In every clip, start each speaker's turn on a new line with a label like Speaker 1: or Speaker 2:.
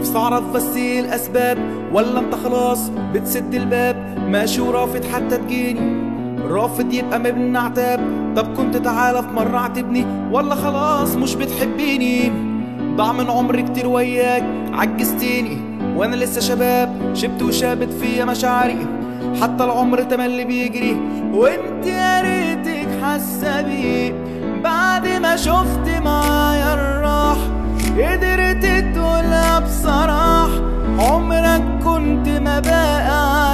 Speaker 1: نفسي اعرف بس ايه الاسباب ولا انت خلاص بتسد الباب ماشي ورافض حتى تجيني رافض يبقى مبني عتاب طب كنت تعالى في مرة اعتبني ولا خلاص مش بتحبيني ضاع من عمري كتير وياك عجزتيني وانا لسه شباب شبت وشابت فيا مشاعري حتى العمر تملي بيجري وانت يا ريتك حاسه بيه بعد ما شفت معايا الراح قدرت تقولها بصراح عمرك كنت ما بقى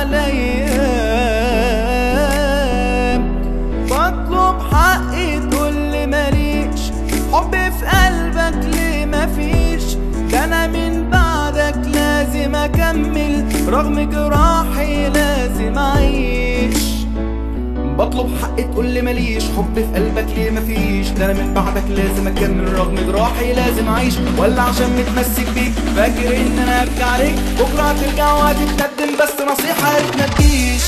Speaker 1: عليا بطلب حقي تقول لي ماليش حب في قلبك ليه مفيش ده انا من بعدك لازم اكمل رغم جراحي لازم اعيش بطلب حقي تقول لي ماليش حب في قلبك ليه مفيش ده انا من بعدك لازم اكمل رغم جراحي لازم اعيش ولا عشان متمسك بيك فاكر ان انا ابكي عليك بكره هترجع وهتتقدم بس نصيحه يا ريت ما تجيش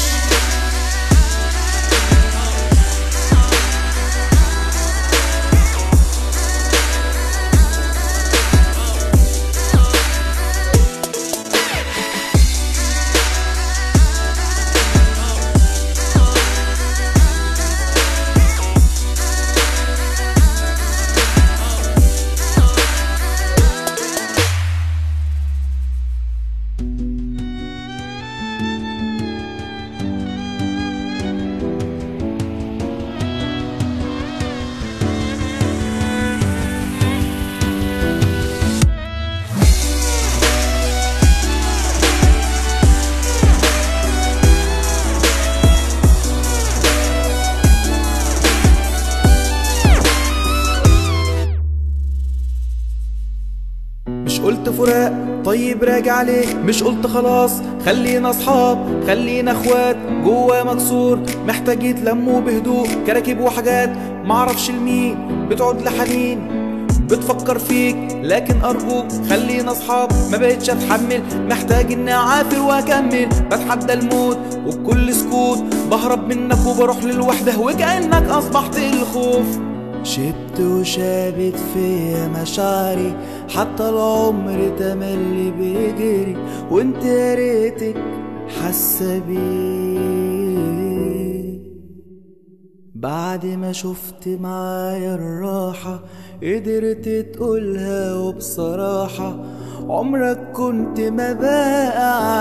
Speaker 1: مش قلت فراق طيب راجع ليه مش قلت خلاص خلينا اصحاب خلينا اخوات جوا مكسور محتاج يتلموا بهدوء كراكب وحاجات معرفش لمين بتقعد لحنين بتفكر فيك لكن ارجوك خلينا اصحاب ما بقتش اتحمل محتاج اني اعافر واكمل بتحدى الموت وبكل سكوت بهرب منك وبروح للوحده وكانك اصبحت الخوف شبت وشابت فيا مشاعري حتى العمر تملي بيجري وانت يا ريتك حاسه بيه بعد ما شفت معايا الراحة قدرت تقولها وبصراحة عمرك كنت ما بقى